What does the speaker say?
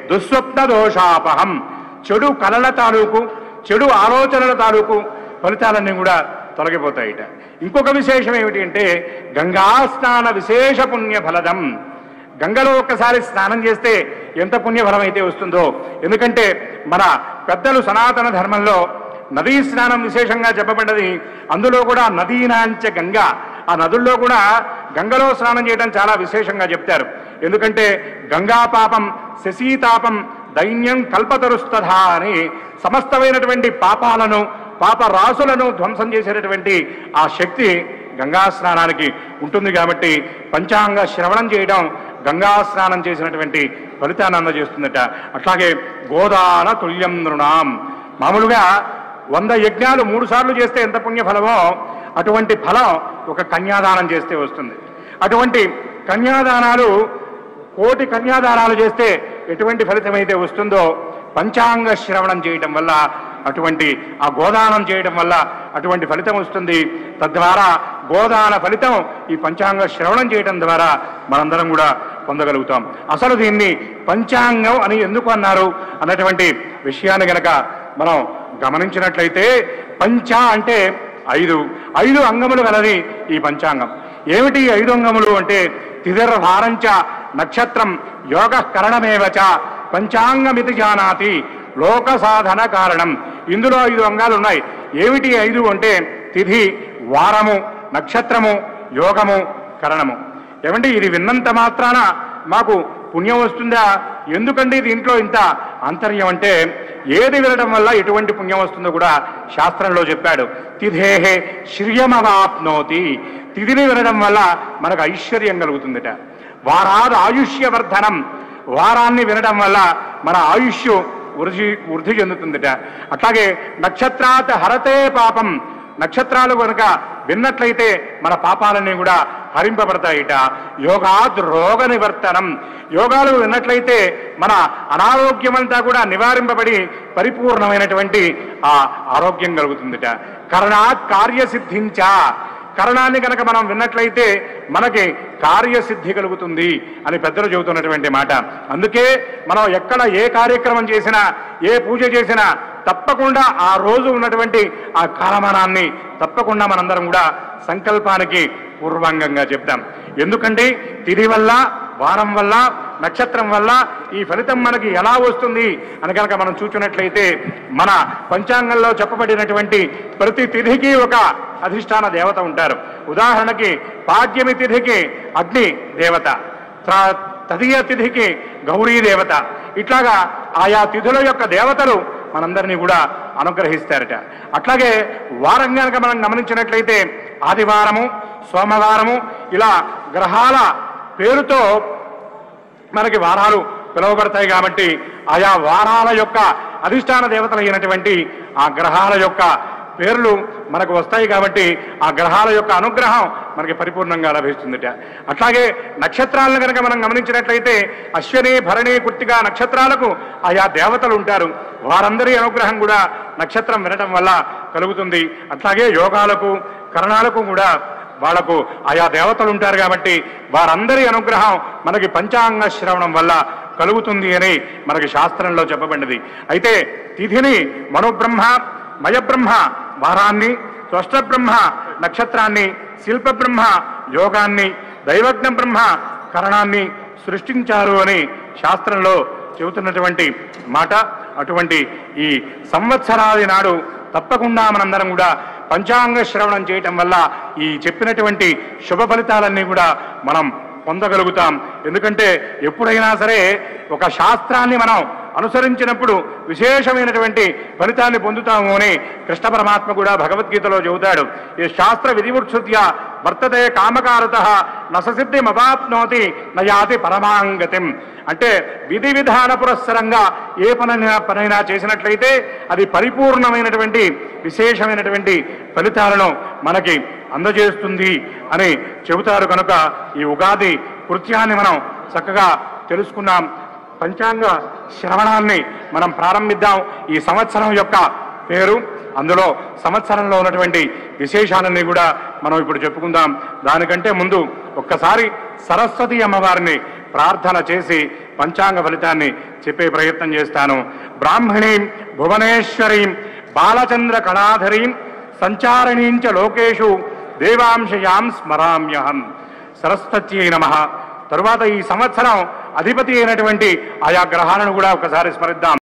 దుస్వప్న దోషాపహం చెడు కలల తాలూకు చెడు ఆలోచనల తాలూకు ఫలితాలన్నీ కూడా తొలగిపోతాయిట ఇంకొక విశేషం ఏమిటి అంటే గంగా స్నాన విశేష పుణ్య ఫలదం గంగలో ఒక్కసారి స్నానం చేస్తే ఎంత పుణ్యఫలం అయితే వస్తుందో ఎందుకంటే మన పెద్దలు సనాతన ధర్మంలో నదీ స్నానం విశేషంగా చెప్పబడ్డది అందులో కూడా నదీనాంచ గంగ ఆ నదుల్లో కూడా గంగలో స్నానం చేయడం చాలా విశేషంగా చెప్తారు ఎందుకంటే గంగా పాపం శశీతాపం దైన్యం కల్పతరుస్తథ అని సమస్తమైనటువంటి పాపాలను పాప రాసులను ధ్వంసం చేసేటటువంటి ఆ శక్తి గంగా స్నానానికి ఉంటుంది కాబట్టి పంచాంగ శ్రవణం చేయడం గంగా స్నానం చేసినటువంటి ఫలితాన్ని అందజేస్తుందట అట్లాగే గోదాన తుల్యం నృణాం మామూలుగా వంద యజ్ఞాలు మూడు సార్లు చేస్తే ఎంత పుణ్యఫలమో అటువంటి ఫలం ఒక కన్యాదానం చేస్తే వస్తుంది అటువంటి కన్యాదానాలు కోటి కన్యాదానాలు చేస్తే ఎటువంటి ఫలితం అయితే వస్తుందో పంచాంగ శ్రవణం చేయటం వల్ల అటువంటి ఆ గోదానం చేయడం వల్ల అటువంటి ఫలితం వస్తుంది తద్వారా గోదాన ఫలితం ఈ పంచాంగ శ్రవణం చేయడం ద్వారా మనందరం కూడా పొందగలుగుతాం అసలు దీన్ని పంచాంగం అని ఎందుకు అన్నారు అన్నటువంటి విషయాన్ని గనక మనం గమనించినట్లయితే పంచ అంటే ఐదు ఐదు అంగములు గలది ఈ పంచాంగం ఏమిటి ఈ ఐదు అంగములు అంటే తిదిర్భారంచ నక్షత్రం యోగ కరణమేవచ పంచాంగమితి జానాతి లోక సాధన కారణం ఇందులో ఐదు అంగాలు ఉన్నాయి ఏమిటి ఈ ఐదు అంటే తిథి వారము నక్షత్రము యోగము కరణము ఏమంటే ఇది విన్నంత మాత్రాన మాకు పుణ్యం వస్తుందా ఎందుకండి దీంట్లో ఇంత ఆంతర్యం అంటే ఏది వినడం వల్ల ఎటువంటి పుణ్యం వస్తుందో కూడా శాస్త్రంలో చెప్పాడు తిథేహే శ్రియమవాప్నోతి తిథిని వినడం వల్ల మనకు ఐశ్వర్యం కలుగుతుందట వారాది ఆయుష్యవర్ధనం వారాన్ని వినడం వల్ల మన ఆయుష్ వృద్ధి వృద్ధి చెందుతుందట అట్లాగే నక్షత్రాత్ హరతే పాపం నక్షత్రాలు కనుక విన్నట్లయితే మన పాపాలన్నీ కూడా హరింపబడతాయిట యోగాద్ రోగ నివర్తనం యోగాలు విన్నట్లయితే మన అనారోగ్యమంతా కూడా నివారింపబడి పరిపూర్ణమైనటువంటి ఆ ఆరోగ్యం కలుగుతుందిట కరణాత్ కార్యసిద్ధించ కరణాన్ని కనుక మనం విన్నట్లయితే మనకి కార్యసిద్ధి కలుగుతుంది అని పెద్దలు చెబుతున్నటువంటి మాట అందుకే మనం ఎక్కడ ఏ కార్యక్రమం చేసినా ఏ పూజ చేసినా తప్పకుండా ఆ రోజు ఉన్నటువంటి ఆ కాలమానాన్ని తప్పకుండా మనందరం కూడా సంకల్పానికి పూర్వాంగంగా చెప్తాం ఎందుకంటే తిథి వల్ల వారం వల్ల నక్షత్రం వల్ల ఈ ఫలితం మనకి ఎలా వస్తుంది అని కనుక మనం చూసినట్లయితే మన పంచాంగంలో చెప్పబడినటువంటి ప్రతి తిథికి ఒక అధిష్టాన దేవత ఉంటారు ఉదాహరణకి పాడ్యమి తిథికి అగ్ని దేవత త్రా- తదియ తిథికి గౌరీ దేవత ఇట్లాగా ఆయా తిథుల యొక్క దేవతలు మనందరినీ కూడా అనుగ్రహిస్తారట అట్లాగే వారం కనుక మనం గమనించినట్లయితే ఆదివారము సోమవారము ఇలా గ్రహాల పేరుతో మనకి వారాలు పిలువబడతాయి కాబట్టి ఆయా వారాల యొక్క అధిష్టాన దేవతలు అయినటువంటి ఆ గ్రహాల యొక్క పేర్లు మనకు వస్తాయి కాబట్టి ఆ గ్రహాల యొక్క అనుగ్రహం మనకి పరిపూర్ణంగా లభిస్తుందిట అట్లాగే నక్షత్రాలను కనుక మనం గమనించినట్లయితే అశ్వని భరణి కుర్తిగా నక్షత్రాలకు ఆయా దేవతలు ఉంటారు వారందరి అనుగ్రహం కూడా నక్షత్రం వినటం వల్ల కలుగుతుంది అట్లాగే యోగాలకు కరణాలకు కూడా వాళ్లకు ఆయా దేవతలు ఉంటారు కాబట్టి వారందరి అనుగ్రహం మనకి పంచాంగ శ్రవణం వల్ల కలుగుతుంది అని మనకి శాస్త్రంలో చెప్పబడినది అయితే తిథిని మనుబ్రహ్మ మయబ్రహ్మ వారాన్ని స్వష్ట బ్రహ్మ నక్షత్రాన్ని శిల్ప బ్రహ్మ యోగాన్ని దైవజ్ఞ బ్రహ్మ కరణాన్ని సృష్టించారు అని శాస్త్రంలో చెబుతున్నటువంటి మాట అటువంటి ఈ సంవత్సరాది నాడు తప్పకుండా మనందరం కూడా పంచాంగ శ్రవణం చేయటం వల్ల ఈ చెప్పినటువంటి శుభ ఫలితాలన్నీ కూడా మనం పొందగలుగుతాం ఎందుకంటే ఎప్పుడైనా సరే ఒక శాస్త్రాన్ని మనం అనుసరించినప్పుడు విశేషమైనటువంటి ఫలితాన్ని పొందుతాము అని కృష్ణ పరమాత్మ కూడా భగవద్గీతలో చెబుతాడు ఈ శాస్త్ర విధివృత్సృత్య వర్తతే కామకారత నససిద్ధిమవాప్నోతి నయాతి పరమాంగతిం అంటే విధి విధాన పురస్సరంగా ఏ పనైనా పనైనా చేసినట్లయితే అది పరిపూర్ణమైనటువంటి విశేషమైనటువంటి ఫలితాలను మనకి అందజేస్తుంది అని చెబుతారు కనుక ఈ ఉగాది కృత్యాన్ని మనం చక్కగా తెలుసుకున్నాం పంచాంగ శ్రవణాన్ని మనం ప్రారంభిద్దాం ఈ సంవత్సరం యొక్క పేరు అందులో సంవత్సరంలో ఉన్నటువంటి విశేషాలన్నీ కూడా మనం ఇప్పుడు చెప్పుకుందాం దానికంటే ముందు ఒక్కసారి సరస్వతి అమ్మవారిని ప్రార్థన చేసి పంచాంగ ఫలితాన్ని చెప్పే ప్రయత్నం చేస్తాను బ్రాహ్మణీం భువనేశ్వరీం బాలచంద్ర కళాధరీం సంచారణీంచ లోకేషు దేవాంశయాం స్మరామ్యహం సరస్వత్యై నమ తరువాత ఈ సంవత్సరం అధిపతి అయినటువంటి ఆయా గ్రహాలను కూడా ఒకసారి స్మరిద్దాం